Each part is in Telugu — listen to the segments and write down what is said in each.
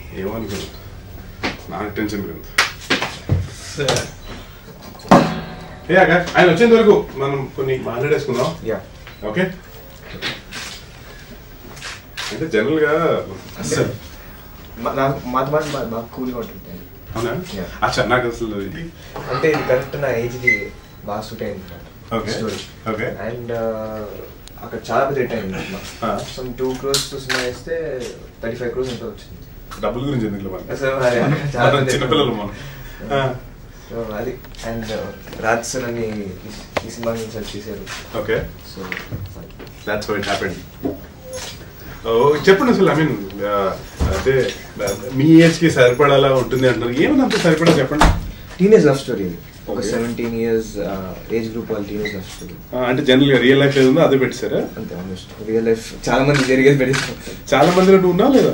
ఏమనుకో నాకు టెన్షన్ లేదు ఏ ఆకాష్ ఆయన వచ్చేంత వరకు మనం కొన్ని మాట్లాడేసుకుందాం యా ఓకే అంటే జనరల్ గా నాకు మాతో పాటు మా- మాకు కూల్గా ఉంటుంది అవునా Yeah. అచ్చా నాకు అసలు ఇది అంటే ఇది కరెక్ట్ నా ఏజ్కి బాగా సూట్ అయింది Okay. Okay. అండ్ అక్కడ చాలా పెద్ద రేట్ అయింది Ah. సమ్ టూ క్రోర్స్ సినిమా వేస్తే థర్టీ ఫైవ్ క్రోర్స్ ఎంత వచ్చింది డబ్బుల గురించి ఎందుకు మనకి? అసలు అది చాలా మనం పెద్ద చిన్నపిల్లలు మనం ఆ, So, అది అండ్ రాజ్ సార్ అని ఈ- ఈ సినిమా నుంచి సెర్చ్ చేశారు okay so that's how it happened చెప్పండి అసలు ఐ మీన్ అంటే uh, మీ ఏజ్ కి సరిపడాలా ఉంటుంది అంటారు ఏమన్నంత సరిపడా చెప్పండి టీనేజ్ లవ్ స్టోరీ ఒక Okay. Seventeen years age group వాళ్ళ టీనేజ్ లవ్ స్టోరీ ఆ, అంటే జనరల్ గా రియల్ లైఫ్ ఏదో అదే పెట్టారా అంతే ఆల్మోస్ట్ రియల్ లైఫ్ చాలా మంది జరిగేది పెడతాం చాలా మంది నువ్వు ఉన్నావు లేదా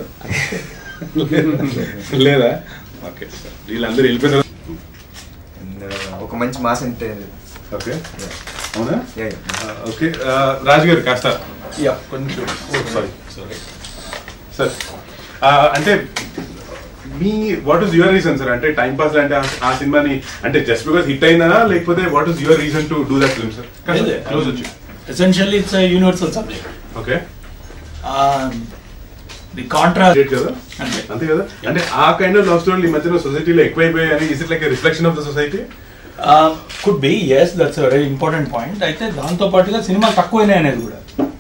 లేదా ఓకే వీళ్ళందరూ వెళ్ళిపోయినారు అండ్ ఒక మంచి మాస్ అంటే ఓకే అవునా Yeah, yeah. ఓకే రాజు గారు కాస్త యా కొంచెం సారీ సార్ అంటే మీ what is your reason sir అంటే టైం పాస్ అంటే ఆ- ఆ సినిమాని అంటే జస్ట్ బికాస్ హిట్ అయినా లేకపోతే what is your reason to do that film sir close వచ్చి essentially it's a universal subject. Okay Um, the contrast. కదా అంతే. అంతే కదా అంటే ఆ కైండ్ ఆఫ్ లవ్ స్టోరీ ఈ మధ్యన సొసైటీలో ఎక్కువైపోయాయని is it like reflection of the society Uh, could be yes that's a very important point అయితే దాంతో పాటుగా సినిమా తక్కువైనాయి అనేది కూడా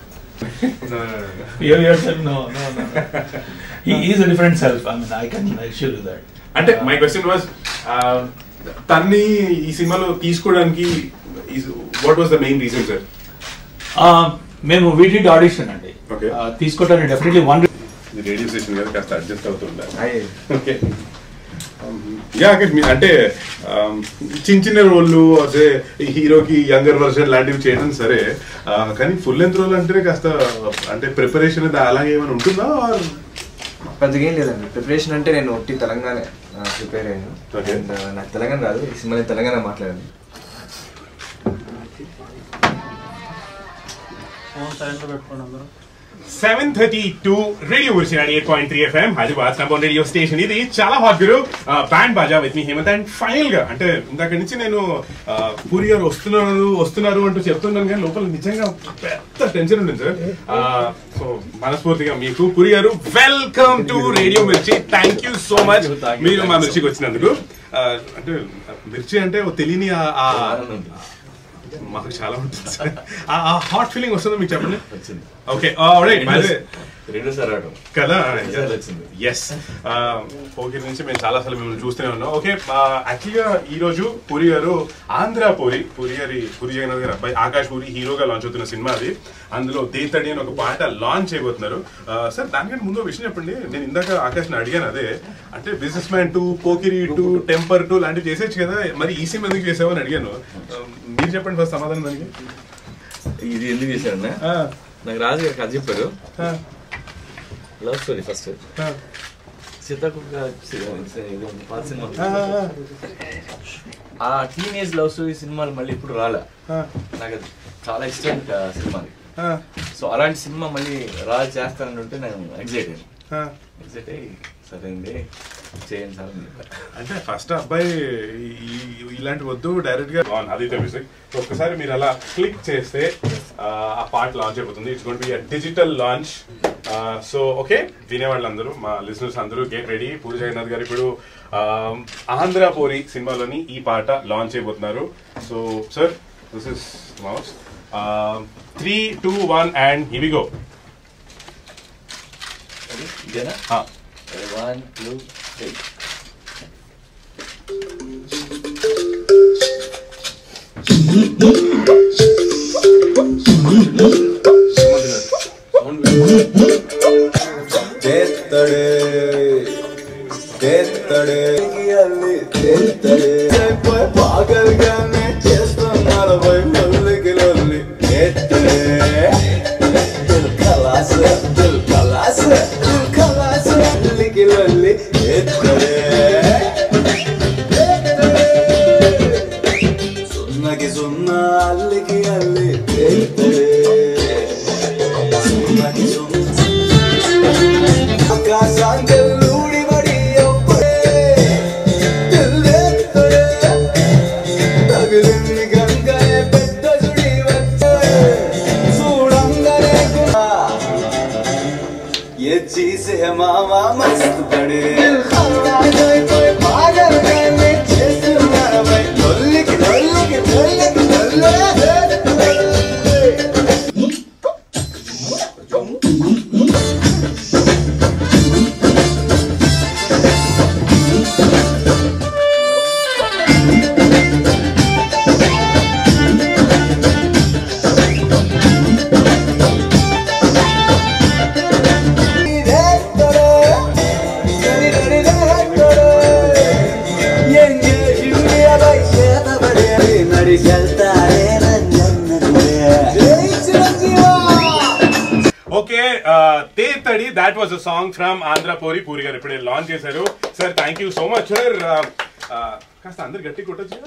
You yourself, no, no, no. he is a different self. I mean, I can assure you that. అంటే మై క్వశ్చన్ వాజ్ తన్ని ఈ సినిమాలో తీసుకోవడానికి what was the main reason sir Uh, మేము వీటి ఆడిషన్ అండి Okay. Uh, తీసుకోవడానికి డెఫినెట్లీ వన్ రేడియో స్టేషన్ కదా కాస్త అడ్జస్ట్ అవుతుండాలి అయ్యే ఓకే యా అంటే um, చిన్న చిన్న రోళ్ళు అదే హీరోకి యంగర్ వర్షన్ లాంటివి చేయడం సరే uh, కానీ ఫుల్ లెంత్ రోల్ అంటేనే కాస్త అంటే ప్రిపరేషన్ అలాగే ఏమైనా ఉంటుందా or పెద్దగా ఏం లేదండి ప్రిపరేషన్ అంటే నేను ఒట్టి తెలంగాణ ప్రిపేర్ అయ్యాను Okay. అండ్ నాకు తెలంగాణ రాదు ఈ సినిమా నేను తెలంగాణ మాట్లాడాను seven thirty two radio version eight point three FM Hyderabad number radio station ఇది చాలా హాట్ గురు బ్యాండ్ బాజా with me Hemanth and final గా అంటే ఇందాక నుంచి నేను ఆ, పూరి గారు వస్తున్నారు వస్తున్నారు అంటూ చెప్తున్నాను కానీ లోపల నిజంగా పెద్ద టెన్షన్ ఉంది సార్ సో మనస్ఫూర్తిగా మీకు Puri garu welcome to radio Mirchi thank you so much మీరు మా మిర్చికి వచ్చినందుకు ఆ, అంటే మిర్చి అంటే ఓ తెలియని ఆ- ఆ మాకు చాలా ఉంటుంది సార్ ఆ హాట్ ఫీలింగ్ వస్తుందో మీకు చెప్పండి వచ్చింది ఓకే రైట్ బై రెండు సార్ ఆడటం కదా రెండుసార్లు వచ్చింది. ఎస్ పోకిరి నుంచి మేము చాలా సార్లు మిమ్మల్ని చూస్తూనే ఉన్నాం ఓకే యాక్చువల్గా ఈ రోజు పూరి గారు ఆంధ్ర పూరి పూరి గారి పూరి జగన్నాథ్ గారి అబ్బాయి ఆకాష్ పూరి హీరోగా లాంచ్ అవుతున్న సినిమా అది అందులో దేతడి అని ఒక పాట లాంచ్ చేయబోతున్నారు సార్ దానికంటే ముందు ఒక విషయం చెప్పండి నేను ఇందాక ఆకాష్ని అడిగాను అదే అంటే business man two Pokiri two Temper two లాంటివి చేసేచ్చు కదా మరి ఈ సినిమా ఎందుకు చేసావని అడిగాను Uh, మీరు చెప్పండి ఫస్ట్ సమాధానం దానికి ఇది ఎందుకు చేశారన్నా ఆ, నాకు రాజు గారు కథ చెప్పారు ఆ, లవ్ స్టోరీ ఫస్ట్ ఆ, సీతాకుక్క ఇది పాత సినిమా ఆ, ఆ టీనేజ్ లవ్ స్టోరీ సినిమాలు మళ్ళీ ఇప్పుడు రాలే ఆ, నాకు అది చాలా ఇష్టం ఆ సినిమాది ఆ, సో అలాంటి సినిమా మళ్ళీ రాజు చేస్తానని ఉంటే నేను ఎగ్జైట్ అయ్యాను ఆ. ఎగ్జైట్ అయ్యి సరైంది చేయండి సార్ అని చెప్పారు అంటే ఫస్ట్ అబ్బాయి ఈ- ఈ- ఇలాంటి వద్దు డైరెక్ట్ గా ఆన్ ఆదిత్య మ్యూజిక్ ఒక్కసారి మీరు అలా క్లిక్ చేస్తే ఆ, ఆ పాట లాంచ్ అయిపోతుంది it's gonna be digital launch so okay వినేవాళ్ళందరూ మా లిసనర్స్ అందరూ గెట్ రెడీ పూరి జగన్నాథ్ గారు ఇప్పుడు ఆ, ఆంధ్ర పోరి సినిమాలోని ఈ పాట లాంచ్ అయిపోతున్నారు so sir this is mouse three two one and here we go అది ఇదేనా వన్ టూ త్రీ చేత్తడే చేత్తడే అల్లి చేత్తడే పోయి పాగలుగానే చేస్తున్నారు పోయి లొల్లికి లొల్లి చేత్తడే దిల్ కలాస్ దిల్ కలాస్ దిల్ కలాస్ లొల్లికి లొల్లి చేత్తడే సున్నకి సున్న అల్లికి అల్లి చేత్తడే సున్నకి సున్న ఆకాశాంతల్లూడి బడి ఏ మామా మస్తు పడే హల్లాయిపోయి పాగలుగానే చేస్తున్నారు బై లొల్లికి లొల్లికి లొల్లికి లొల్లే ఓకే తే తడి that was a song from Andhra Puri Puri garu ఇప్పుడే లాంచ్ చేశారు sir thank you so much sir కాస్త అందరు గట్టి కొట్టచ్చు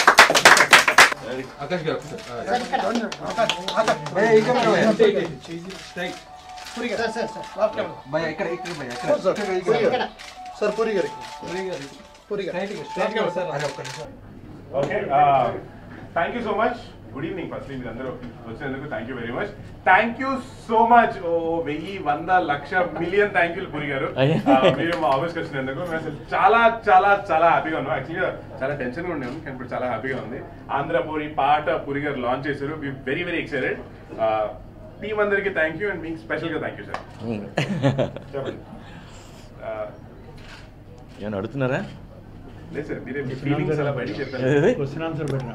సార్ పూరి గారికి పూరి గారికి okay thank you so much good evening first మీరు అందరూ వచ్చినందుకు thank you very much thank you so much ఓ వెయ్యి వంద లక్ష million thank you Puri garu అయ్యో. ఆ, మీరు మా ఆఫీస్కి వచ్చినందుకు మేము అసలు చాలా చాలా చాలా హ్యాపీగా ఉన్నాం యాక్చువల్గా చాలా టెన్షన్గా ఉన్నాము కానీ ఇప్పుడు చాలా హ్యాపీగా ఉంది ఆంధ్ర పూరి పాట పురి గారు లాంచ్ చేశారు we very very excited team అందరికి థ్యాంక్ యూ అండ్ మీకు స్పెషల్గా థ్యాంక్ యూ సార్ చెప్పండి ఆ, ఏమన్నా అడుగుతున్నారా లేదు సార్ మీరే మీ ఫీలింగ్స్ అలా బయటికి చెప్పారు ఏది? క్వశ్చన్ ఆన్సర్ పెట్టినా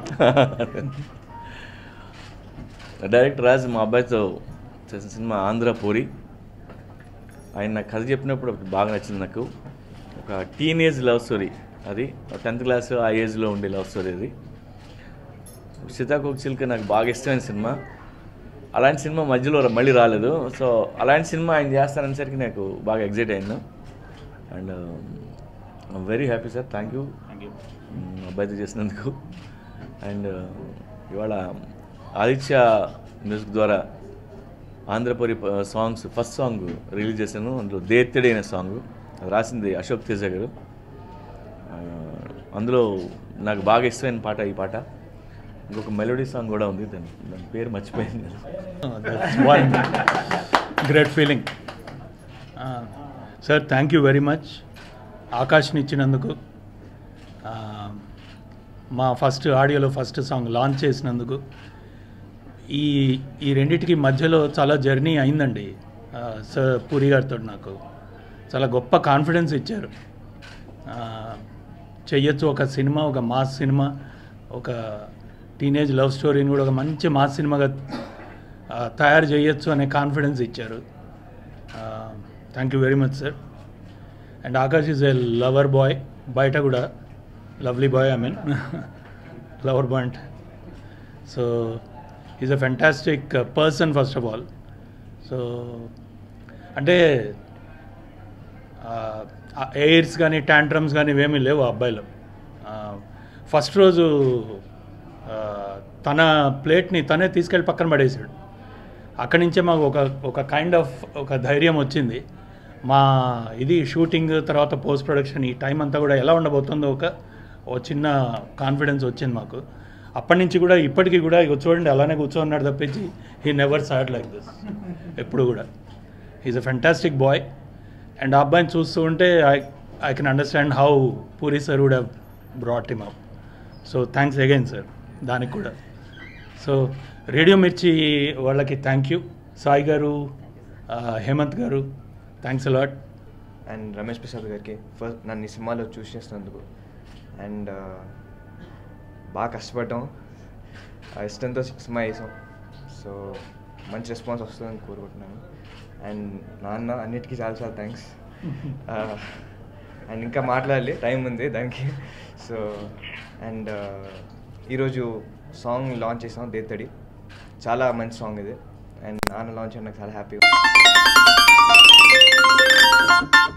డైరెక్టర్ రాజు మా అబ్బాయితో చేసిన సినిమా ఆంధ్ర పూరి ఆయన నాకు కథ చెప్పినప్పుడు ఒకటి బాగా నచ్చింది నాకు ఒక టీనేజ్ లవ్ స్టోరీ అది టెన్త్ క్లాస్ ఆ ఏజ్లో ఉండే లవ్ స్టోరీ అది సీతాకోక చిలుక నాకు బాగా ఇష్టమైన సినిమా అలాంటి సినిమా మధ్యలో మళ్ళీ రాలేదు సో అలాంటి సినిమా ఆయన చేస్తాననేసరికి నాకు బాగా ఎగ్జైట్ అయ్యాను and very happy sir thank you అబ్బాయితో చేసినందుకు అండ్ ఇవాళ ఆదిత్య మ్యూజిక్ ద్వారా Andhrapuri songs first song release చేశాను అందులో దేత్తడి అనే సాంగ్ అది రాసింది అశోక్ తేజ గారు ఆ, అందులో నాకు బాగా ఇష్టమైన పాట ఈ పాట ఇంకొక మెలోడీ సాంగ్ కూడా ఉంది దాని దాని పేరు మర్చిపోయింది that's one great feeling sir thank you very much ఆకాష్ని ఇచ్చినందుకు ఆ, మా ఫస్ట్ ఆడియోలో ఫస్ట్ సాంగ్ లాంచ్ చేసినందుకు ఈ ఈ రెండిటికి మధ్యలో చాలా జర్నీ అయిందండి ఆ, సార్ పూరి గారితో నాకు చాలా గొప్ప కాన్ఫిడెన్స్ ఇచ్చారు ఆ, చెయ్యొచ్చు ఒక సినిమా ఒక మాస్ సినిమా ఒక టీనేజ్ లవ్ స్టోరీని కూడా ఒక మంచి మాస్ సినిమాగా ఆ, తయారు చేయొచ్చు అనే కాన్ఫిడెన్స్ ఇచ్చారు thank you very much sir and Akash is a lover boy బయట కూడా lovely boy I mean lover boy అంటే so is a fantastic person first of all so అంటే ఎయిర్స్ కానీ ట్యాంట్రమ్స్ కానీ ఇవేమీ లేవు ఆ అబ్బాయిలో ఫస్ట్ రోజు ఆ, తన ప్లేట్ని తనే తీసుకెళ్ళి పక్కన పడేసాడు అక్కడి నుంచే మాకు ఒక ఒక కైండ్ ఆఫ్ ఒక ధైర్యం వచ్చింది మా ఇది షూటింగ్ తర్వాత పోస్ట్ ప్రొడక్షన్ ఈ టైం అంతా కూడా ఎలా ఉండబోతుందో ఒక ఓ చిన్న కాన్ఫిడెన్స్ వచ్చింది మాకు అప్పటి నుంచి కూడా ఇప్పటికీ కూడా ఇక చూడండి అలానే కూర్చోన్నాడు తప్పించి he never sat like this ఎప్పుడు కూడా is a fantastic boy and ఆ అబ్బాయిని చూస్తూ ఉంటే I I can understand how Puri sir would have brought him up so thanks again sir దానికి కూడా సో రేడియో మిర్చి వాళ్ళకి థ్యాంక్ యూ సాయి గారు ఆ, Hemanth garu thanks a lot and Ramesh Prasad గారికి ఫస్ట్ నన్ను ఈ సినిమాలో చూస్ చేసినందుకు అండ్ బాగా కష్టపడ్డాం ఆ ఇష్టంతో సినిమా వేసాం సో మంచి రెస్పాన్స్ వస్తుందని కోరుకుంటున్నాను అండ్ నాన్న అన్నిటికీ చాలా చాలా థ్యాంక్స్ అండ్ ఇంకా మాట్లాడాలి టైం ఉంది దానికి సో అండ్ ఈరోజు సాంగ్ లాంచ్ చేసాం దేత్తడి చాలా మంచి సాంగ్ ఇది అండ్ నాన్న లాంచ్ నాకు చాలా హ్యాపీగా